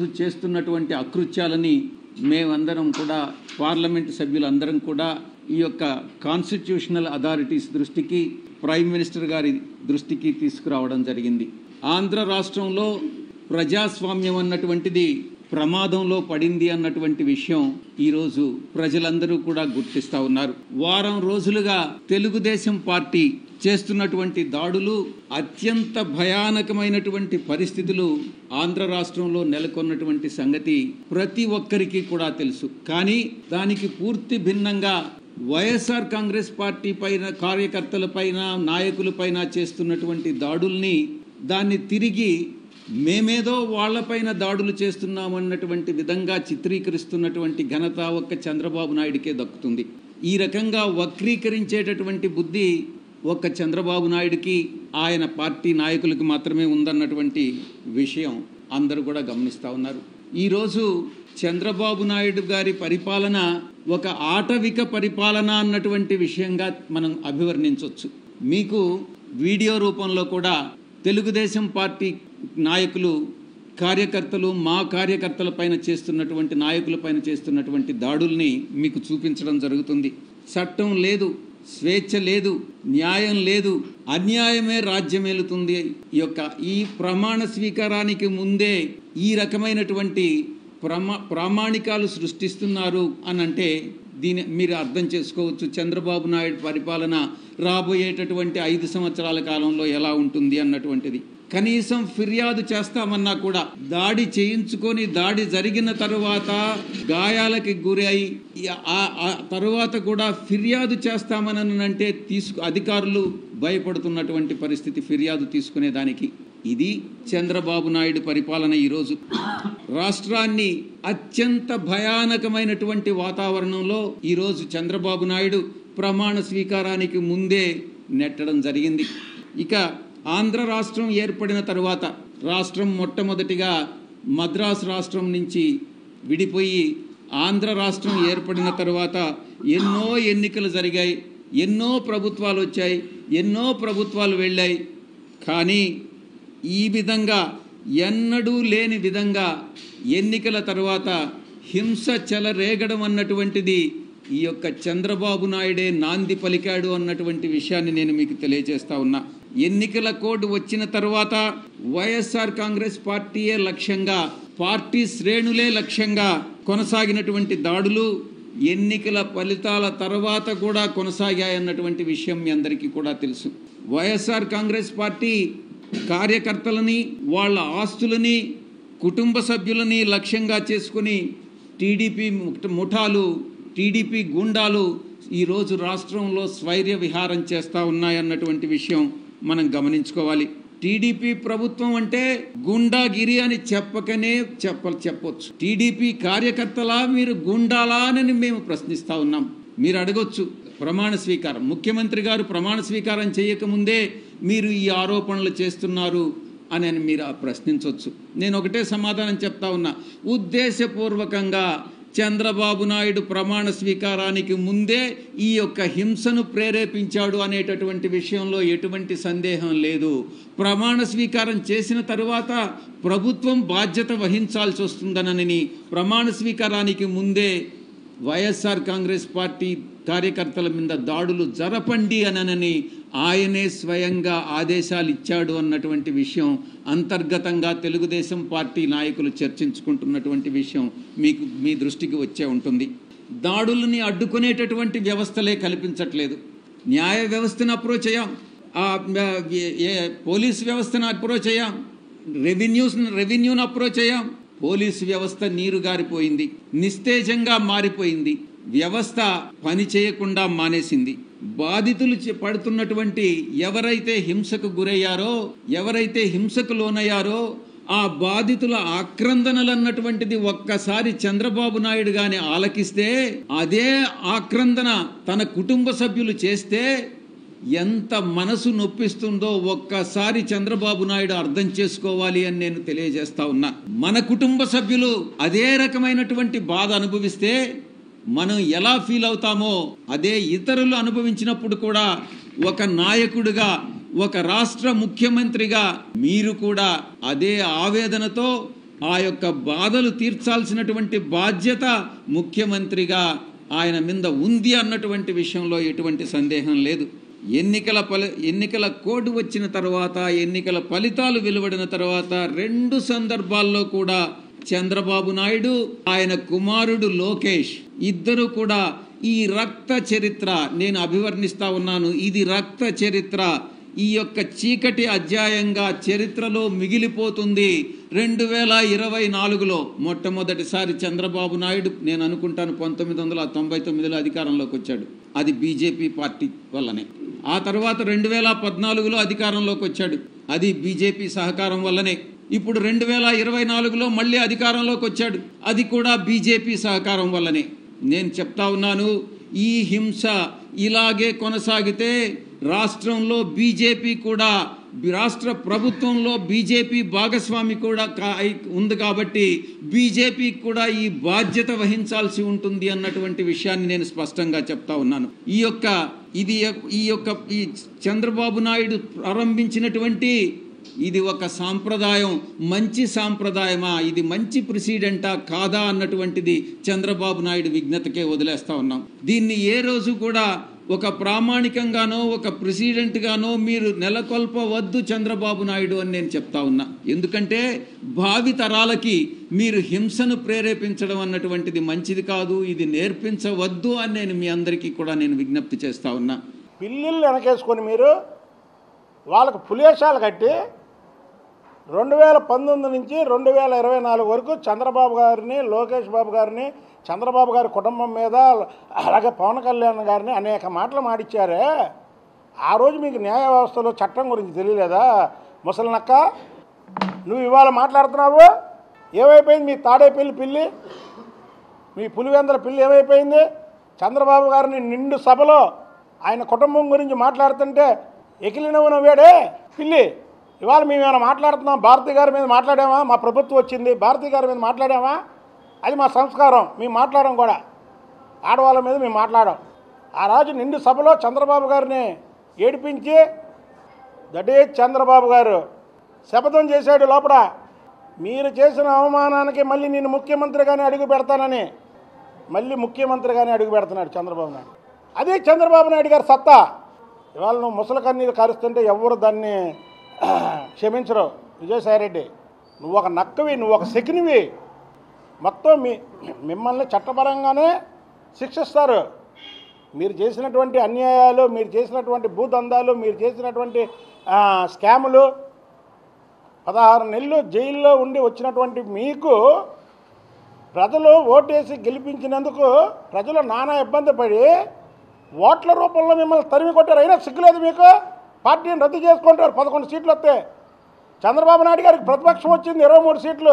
చేస్తున్నటువంటి అకృత్యాలని మేమందరం కూడా పార్లమెంటు సభ్యులందరం కూడా ఈ యొక్క కాన్స్టిట్యూషనల్ అథారిటీస్ దృష్టికి ప్రైమ్ మినిస్టర్ గారి దృష్టికి తీసుకురావడం జరిగింది ఆంధ్ర రాష్ట్రంలో ప్రజాస్వామ్యం అన్నటువంటిది ప్రమాదంలో పడింది అన్నటువంటి విషయం ఈరోజు ప్రజలందరూ కూడా గుర్తిస్తా ఉన్నారు వారం రోజులుగా తెలుగుదేశం పార్టీ చేస్తున్నటువంటి దాడులు అత్యంత భయానకమైనటువంటి పరిస్థితులు ఆంధ్ర రాష్ట్రంలో నెలకొన్నటువంటి సంగతి ప్రతి ఒక్కరికి కూడా తెలుసు కానీ దానికి పూర్తి భిన్నంగా వైఎస్ఆర్ కాంగ్రెస్ పార్టీ పైన కార్యకర్తలపైన నాయకులపైన చేస్తున్నటువంటి దాడుల్ని దాన్ని తిరిగి మేమేదో వాళ్ళపైన దాడులు చేస్తున్నామన్నటువంటి విధంగా చిత్రీకరిస్తున్నటువంటి ఘనత ఒక్క చంద్రబాబు నాయుడికే దక్కుతుంది ఈ రకంగా వక్రీకరించేటటువంటి బుద్ధి ఒక్క చంద్రబాబు నాయుడికి ఆయన పార్టీ నాయకులకి మాత్రమే ఉందన్నటువంటి విషయం అందరూ కూడా గమనిస్తూ ఉన్నారు ఈరోజు చంద్రబాబు నాయుడు గారి పరిపాలన ఒక ఆటవిక పరిపాలన అన్నటువంటి విషయంగా మనం అభివర్ణించవచ్చు మీకు వీడియో రూపంలో కూడా తెలుగుదేశం పార్టీ నాయకులు కార్యకర్తలు మా కార్యకర్తల పైన చేస్తున్నటువంటి నాయకుల పైన చేస్తున్నటువంటి దాడుల్ని మీకు చూపించడం జరుగుతుంది చట్టం లేదు స్వేచ్ఛ లేదు న్యాయం లేదు అన్యాయమే రాజ్యమేలుతుంది ఈ యొక్క ఈ ప్రమాణ స్వీకారానికి ముందే ఈ రకమైనటువంటి ప్రమా ప్రామాణికాలు సృష్టిస్తున్నారు అని అంటే దీని మీరు అర్థం చేసుకోవచ్చు చంద్రబాబు నాయుడు పరిపాలన రాబోయేటటువంటి ఐదు సంవత్సరాల కాలంలో ఎలా ఉంటుంది అన్నటువంటిది కనీసం ఫిర్యాదు చేస్తామన్నా కూడా దాడి చేయించుకొని దాడి జరిగిన తరువాత గాయాలకి గురై ఆ- ఆ తరువాత కూడా ఫిర్యాదు చేస్తామని అంటే తీసుకు అధికారులు భయపడుతున్నటువంటి పరిస్థితి ఫిర్యాదు తీసుకునే దానికి ఇది చంద్రబాబు నాయుడు పరిపాలన ఈరోజు రాష్ట్రాన్ని అత్యంత భయానకమైనటువంటి వాతావరణంలో ఈరోజు చంద్రబాబు నాయుడు ప్రమాణ స్వీకారానికి ముందే నెట్టడం జరిగింది ఇక ఆంధ్ర రాష్ట్రం ఏర్పడిన తరువాత రాష్ట్రం మొట్టమొదటిగా మద్రాసు రాష్ట్రం నుంచి విడిపోయి ఆంధ్ర రాష్ట్రం ఏర్పడిన తరువాత ఎన్నో ఎన్నికలు జరిగాయి ఎన్నో ప్రభుత్వాలు వచ్చాయి ఎన్నో ప్రభుత్వాలు వెళ్ళాయి కానీ ఈ విధంగా ఎన్నడూ లేని విధంగా ఎన్నికల తర్వాత హింస చెలరేగడం అన్నటువంటిది ఈ యొక్క చంద్రబాబు నాయుడే నాంది పలికాడు అన్నటువంటి విషయాన్ని నేను మీకు తెలియజేస్తా ఉన్నా ఎన్నికల కోడ్ వచ్చిన తర్వాత వైఎస్ఆర్ కాంగ్రెస్ పార్టీయే లక్ష్యంగా పార్టీ శ్రేణులే లక్ష్యంగా కొనసాగినటువంటి దాడులు ఎన్నికల ఫలితాల తర్వాత కూడా కొనసాగాయన్నటువంటి విషయం మీ అందరికీ కూడా తెలుసు వైఎస్ఆర్ కాంగ్రెస్ పార్టీ కార్యకర్తలని వాళ్ళ ఆస్తులని కుటుంబ సభ్యులని లక్ష్యంగా చేసుకుని టీడీపీ ముఠ- ముఠాలు టీడీపీ గుండాలు ఈరోజు రాష్ట్రంలో స్వైర్య విహారం చేస్తూ ఉన్నాయన్నటువంటి విషయం మనం గమనించుకోవాలి టీడీపీ ప్రభుత్వం అంటే గుండాగిరి అని చెప్పకనే చెప్ప చెప్పొచ్చు టీడీపీ కార్యకర్తలా మీరు గుండాలా అని మేము ప్రశ్నిస్తా ఉన్నాం మీరు అడగొచ్చు ప్రమాణ స్వీకారం ముఖ్యమంత్రి గారు ప్రమాణ స్వీకారం చేయకముందే మీరు ఈ ఆరోపణలు చేస్తున్నారు అని అని మీరు ఆ ప్రశ్నించవచ్చు నేను ఒకటే సమాధానం చెప్తా ఉన్నా ఉద్దేశపూర్వకంగా చంద్రబాబు నాయుడు ప్రమాణ స్వీకారానికి ముందే ఈ యొక్క హింసను ప్రేరేపించాడు అనేటటువంటి విషయంలో ఎటువంటి సందేహం లేదు ప్రమాణ స్వీకారం చేసిన తరువాత ప్రభుత్వం బాధ్యత వహించాల్సి వస్తుందనని ప్రమాణ స్వీకారానికి ముందే వైఎస్ఆర్ కాంగ్రెస్ పార్టీ కార్యకర్తల మీద దాడులు జరపండి అనని ఆయనే స్వయంగా ఆదేశాలు ఇచ్చాడు అన్నటువంటి విషయం అంతర్గతంగా తెలుగుదేశం పార్టీ నాయకులు చర్చించుకుంటున్నటువంటి విషయం మీకు మీ దృష్టికి వచ్చే ఉంటుంది దాడులని అడ్డుకునేటటువంటి వ్యవస్థలే కల్పించట్లేదు న్యాయ వ్యవస్థను అప్రోచ్ అయ్యాం ఆ, ఏ- ఏ పోలీస్ వ్యవస్థను అప్రోచ్ అయ్యాం రెవెన్యూస్ రెవెన్యూను అప్రోచ్ అయ్యాం పోలీసు వ్యవస్థ నీరు గారిపోయింది నిస్తేజంగా మారిపోయింది వ్యవస్థ పని చేయకుండా మానేసింది బాధితులు చే- పడుతున్నటువంటి ఎవరైతే హింసకు గురయ్యారో ఎవరైతే హింసకు లోనయ్యారో ఆ బాధితుల ఆక్రందనలు అన్నటువంటిది ఒక్కసారి చంద్రబాబు నాయుడు గాని ఆలకిస్తే అదే ఆక్రందన తన కుటుంబ సభ్యులు చేస్తే ఎంత మనసు నొప్పిస్తుందో ఒక్కసారి చంద్రబాబు నాయుడు అర్థం చేసుకోవాలి అని నేను తెలియజేస్తా ఉన్నా మన కుటుంబ సభ్యులు అదే రకమైనటువంటి బాధ అనుభవిస్తే మనం ఎలా ఫీల్ అవుతామో అదే ఇతరులు అనుభవించినప్పుడు కూడా ఒక నాయకుడిగా ఒక రాష్ట్ర ముఖ్యమంత్రిగా మీరు కూడా అదే ఆవేదనతో ఆ యొక్క బాధలు తీర్చాల్సినటువంటి బాధ్యత ముఖ్యమంత్రిగా ఆయన మీద ఉంది అన్నటువంటి విషయంలో ఎటువంటి సందేహం లేదు ఎన్నికల ఫలి ఎన్నికల కోడ్ వచ్చిన తర్వాత ఎన్నికల ఫలితాలు వెలువడిన తర్వాత రెండు సందర్భాల్లో కూడా చంద్రబాబు నాయుడు ఆయన కుమారుడు లోకేష్ ఇద్దరు కూడా ఈ రక్త చరిత్ర నేను అభివర్ణిస్తా ఉన్నాను ఇది రక్త చరిత్ర ఈ యొక్క చీకటి అధ్యాయంగా చరిత్రలో మిగిలిపోతుంది రెండు వేల ఇరవై నాలుగులో మొట్టమొదటిసారి చంద్రబాబు నాయుడు నేను అనుకుంటాను పంతొమ్మిది వందల తొంభై తొమ్మిదిలో అధికారంలోకి వచ్చాడు అది బీజేపీ పార్టీ వల్లనే ఆ తర్వాత రెండు వేల పద్నాలుగులో అధికారంలోకి వచ్చాడు అది బీజేపీ సహకారం వల్లనే ఇప్పుడు రెండు వేల ఇరవై నాలుగులో మళ్ళీ అధికారంలోకి వచ్చాడు అది కూడా బీజేపీ సహకారం వల్లనే నేను చెప్తా ఉన్నాను ఈ హింస ఇలాగే కొనసాగితే రాష్ట్రంలో బీజేపీ కూడా రాష్ట్ర ప్రభుత్వంలో బీజేపీ భాగస్వామి కూడా కా- ఉంది కాబట్టి బీజేపీకి కూడా ఈ బాధ్యత వహించాల్సి ఉంటుంది అన్నటువంటి విషయాన్ని నేను స్పష్టంగా చెప్తా ఉన్నాను ఈ యొక్క ఇది ఈ యొక్క ఈ చంద్రబాబు నాయుడు ప్రారంభించినటువంటి ఇది ఒక సాంప్రదాయం మంచి సాంప్రదాయమా ఇది మంచి ప్రెసిడెంటా కాదా అన్నటువంటిది చంద్రబాబు నాయుడు విజ్ఞతకే వదిలేస్తా ఉన్నాం దీన్ని ఏ రోజు కూడా ఒక ప్రామాణికంగానో ఒక ప్రెసిడెంట్గానో మీరు నెలకొల్పవద్దు చంద్రబాబు నాయుడు అని నేను చెప్తా ఉన్నా ఎందుకంటే భావి తరాలకి మీరు హింసను ప్రేరేపించడం అన్నటువంటిది మంచిది కాదు ఇది నేర్పించవద్దు అని నేను మీ అందరికీ కూడా నేను విజ్ఞప్తి చేస్తా ఉన్నా పిల్లిళ్ళు వెనకేసుకొని మీరు వాళ్ళకు పులేశాలు కట్టి రెండు వేల పంతొమ్మిది నుంచి రెండు వేల ఇరవై నాలుగు వరకు చంద్రబాబు గారిని లోకేష్ బాబు గారిని చంద్రబాబు గారి కుటుంబం మీద అలాగే పవన్ కళ్యాణ్ గారిని అనేక మాటలు మాడిచ్చారే ఆ రోజు మీకు న్యాయ వ్యవస్థలో చట్టం గురించి తెలియలేదా ముసలినక్క నువ్వు ఇవాళ మాట్లాడుతున్నావు ఏమైపోయింది మీ తాడేపల్లి పిల్లి మీ పులివెందల పిల్లి ఏమైపోయింది చంద్రబాబు గారిని నిండు సభలో ఆయన కుటుంబం గురించి మాట్లాడుతుంటే ఎకిలినవు నవ్వాడే పిల్లి ఇవాళ మేము ఏమైనా మాట్లాడుతున్నాం భారతి గారి మీద మాట్లాడామా మా ప్రభుత్వం వచ్చింది భారతి గారి మీద మాట్లాడామా అది మా సంస్కారం మేము మాట్లాడడం కూడా ఆడవాళ్ళ మీద మేము మాట్లాడాం ఆ రోజు నిండు సభలో చంద్రబాబు గారిని ఏడిపించి దటే చంద్రబాబు గారు శపథం చేశాడు లోపల మీరు చేసిన అవమానానికి మళ్ళీ నేను ముఖ్యమంత్రిగానే అడుగు పెడతానని మళ్ళీ ముఖ్యమంత్రిగానే అడుగు పెడుతున్నాడు చంద్రబాబు నాయుడు అదే చంద్రబాబు నాయుడు గారి సత్తా ఇవాళ నువ్వు ముసలి కన్నీరు కారుస్తుంటే ఎవరు దాన్ని క్షమించరు విజయసాయిరెడ్డి నువ్వు ఒక నక్కవి నువ్వు ఒక శకినివి మొత్తం మీ మిమ్మల్ని చట్టపరంగానే శిక్షిస్తారు మీరు చేసినటువంటి అన్యాయాలు మీరు చేసినటువంటి భూదందాలు మీరు చేసినటువంటి ఆ, స్కాములు పదహారు నెలలు జైల్లో ఉండి వచ్చినటువంటి మీకు ప్రజలు ఓటేసి గెలిపించినందుకు ప్రజలు నానా ఇబ్బంది పడి ఓట్ల రూపంలో మిమ్మల్ని తరిమి కొట్టారు అయినా సిగ్గులేదు మీకు పార్టీని రద్దు చేసుకుంటారు పదకొండు సీట్లు వస్తే చంద్రబాబు నాయుడు గారికి ప్రతిపక్షం వచ్చింది ఇరవై మూడు సీట్లు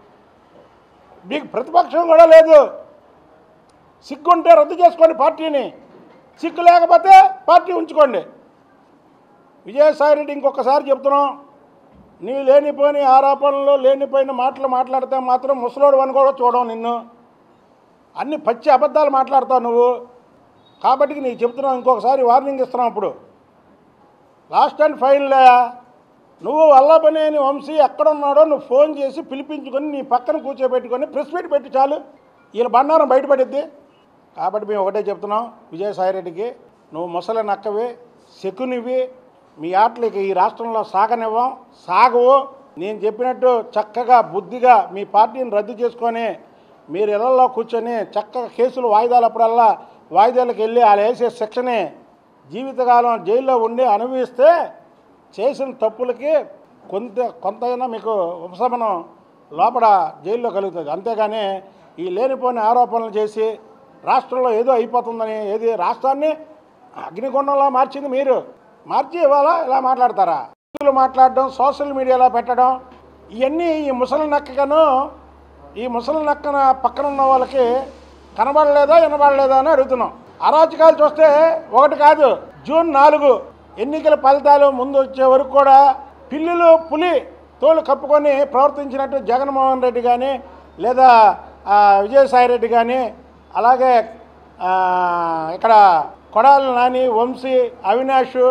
మీకు ప్రతిపక్షం కూడా లేదు సిగ్గుంటే రద్దు చేసుకోండి పార్టీని సిగ్గు లేకపోతే పార్టీ ఉంచుకోండి విజయసాయి రెడ్డి ఇంకొకసారి చెప్తున్నాం నీవు లేనిపోని ఆరోపణలు లేనిపోయిన మాటలు మాట్లాడితే మాత్రం ముసలోడు అని కూడా చూడవు నిన్ను అన్ని పచ్చి అబద్ధాలు మాట్లాడతావు నువ్వు కాబట్టి నీకు చెప్తున్నావు ఇంకొకసారి వార్నింగ్ ఇస్తున్నాం అప్పుడు లాస్ట్ అండ్ ఫైనల్ నువ్వు వల్లభనేని వంశీ ఎక్కడున్నాడో నువ్వు ఫోన్ చేసి పిలిపించుకొని నీ పక్కన కూర్చోబెట్టుకొని ప్రెస్ మీట్ పెట్టి చాలు వీళ్ళ బండారం బయటపడిద్ది కాబట్టి మేము ఒకటే చెప్తున్నాం విజయసాయిరెడ్డికి నువ్వు ముసలి నక్కవి శకునివి మీ ఆటలకి ఈ రాష్ట్రంలో సాగనివ్వం సాగవు నేను చెప్పినట్టు చక్కగా బుద్ధిగా మీ పార్టీని రద్దు చేసుకొని మీరు ఇళ్లలో కూర్చొని చక్కగా కేసులు వాయిదాలు అప్పుడల్లా వాయిదాలకు వెళ్ళి వాళ్ళు వేసే శిక్షని జీవితకాలం జైల్లో ఉండి అనుభవిస్తే చేసిన తప్పులకి కొంత కొంతైనా మీకు ఉపశమనం లోపల జైల్లో కలుగుతుంది అంతేగాని ఈ లేనిపోని ఆరోపణలు చేసి రాష్ట్రంలో ఏదో అయిపోతుందని ఏది రాష్ట్రాన్ని అగ్నిగుండంలా మార్చింది మీరు మార్చి ఇవాళ ఇలా మాట్లాడతారా న్యూస్లో మాట్లాడడం సోషల్ మీడియాలో పెట్టడం ఇవన్నీ ఈ ముసలి నక్కను ఈ ముసలి నక్కన పక్కన ఉన్న వాళ్ళకి కనబడలేదా వినబడలేదా అని అడుగుతున్నాం అరాచకాలు చూస్తే ఒకటి కాదు జూన్ నాలుగు ఎన్నికల ఫలితాలు ముందు వచ్చే వరకు కూడా పిల్లులు పులి తోలు కప్పుకొని ప్రవర్తించినట్టు జగన్మోహన్ రెడ్డి కానీ లేదా ఆ, విజయసాయి రెడ్డి కానీ అలాగే ఆ, ఇక్కడ కొడాలి నాని వంశీ అవినాష్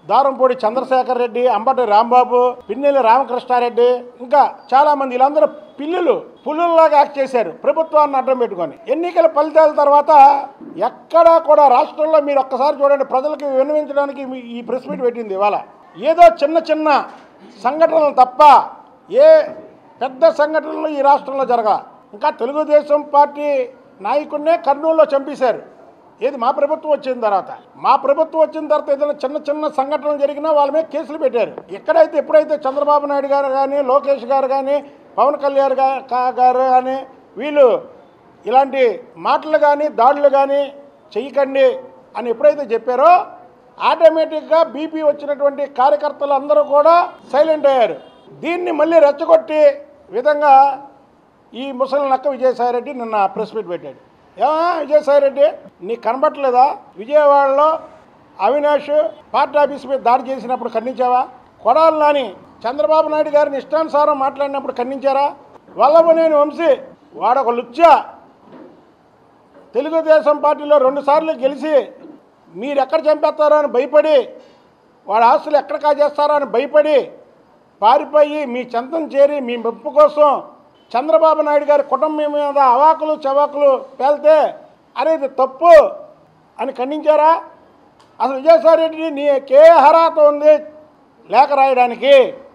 దారంపూడి చంద్రశేఖర్ రెడ్డి అంబటి రాంబాబు పిన్నెల్లి రామకృష్ణారెడ్డి ఇంకా చాలా మంది వీళ్ళందరూ పిల్లులు పుల్లుల్లాగా యాక్ట్ చేశారు ప్రభుత్వాన్ని అడ్డం పెట్టుకొని ఎన్నికల ఫలితాల తర్వాత ఎక్కడా కూడా రాష్ట్రంలో మీరు ఒక్కసారి చూడండి ప్రజలకు విన్నవించడానికి మీ- ఈ ప్రెస్ మీట్ పెట్టింది ఇవాళ ఏదో చిన్న చిన్న సంఘటనలు తప్ప ఏ పెద్ద సంఘటనలు ఈ రాష్ట్రంలో జరగ ఇంకా తెలుగుదేశం పార్టీ నాయకుడినే కర్నూలులో చంపేశారు ఏది మా ప్రభుత్వం వచ్చిన తర్వాత మా ప్రభుత్వం వచ్చిన తర్వాత ఏదైనా చిన్న చిన్న సంఘటనలు జరిగినా వాళ్ళ మీద కేసులు పెట్టారు ఎక్కడైతే ఎప్పుడైతే చంద్రబాబు నాయుడు గారు కానీ లోకేష్ గారు కానీ పవన్ కళ్యాణ్ గా- కా- గారు కానీ వీళ్ళు ఇలాంటి మాటలు కానీ దాడులు కానీ చెయ్యకండి అని ఎప్పుడైతే చెప్పారో ఆటోమేటిక్గా బీపీ వచ్చినటువంటి కార్యకర్తలు అందరూ కూడా సైలెంట్ అయ్యారు దీన్ని మళ్ళీ రెచ్చగొట్టి విధంగా ఈ ముసలి నక్క విజయసాయిరెడ్డి నిన్న ప్రెస్ మీట్ పెట్టాడు ఏమా విజయసాయిరెడ్డి నీకు కనబట్టలేదా విజయవాడలో అవినాష్ పార్టీ ఆఫీస్ మీద దాడి చేసినప్పుడు ఖండించావా కొడాలి నాని చంద్రబాబు నాయుడు గారిని ఇష్టానుసారం మాట్లాడినప్పుడు ఖండించారా వల్లభనేని వంశీ వాడొక లుచ్చా తెలుగుదేశం పార్టీలో రెండుసార్లు గెలిచి మీరు ఎక్కడ చంపేస్తారో అని భయపడి వాడి ఆస్తులు ఎక్కడ కాజేస్తారో అని భయపడి పారిపోయి మీ చెంతం చేరి మీ మెప్పు కోసం చంద్రబాబు నాయుడు గారి కుటుంబం మీద అవాకులు చవాకులు పేలితే అనేది తప్పు అని ఖండించారా అసలు విజయసాయి రెడ్డి నీకే అర్హత ఉంది లేఖ రాయడానికి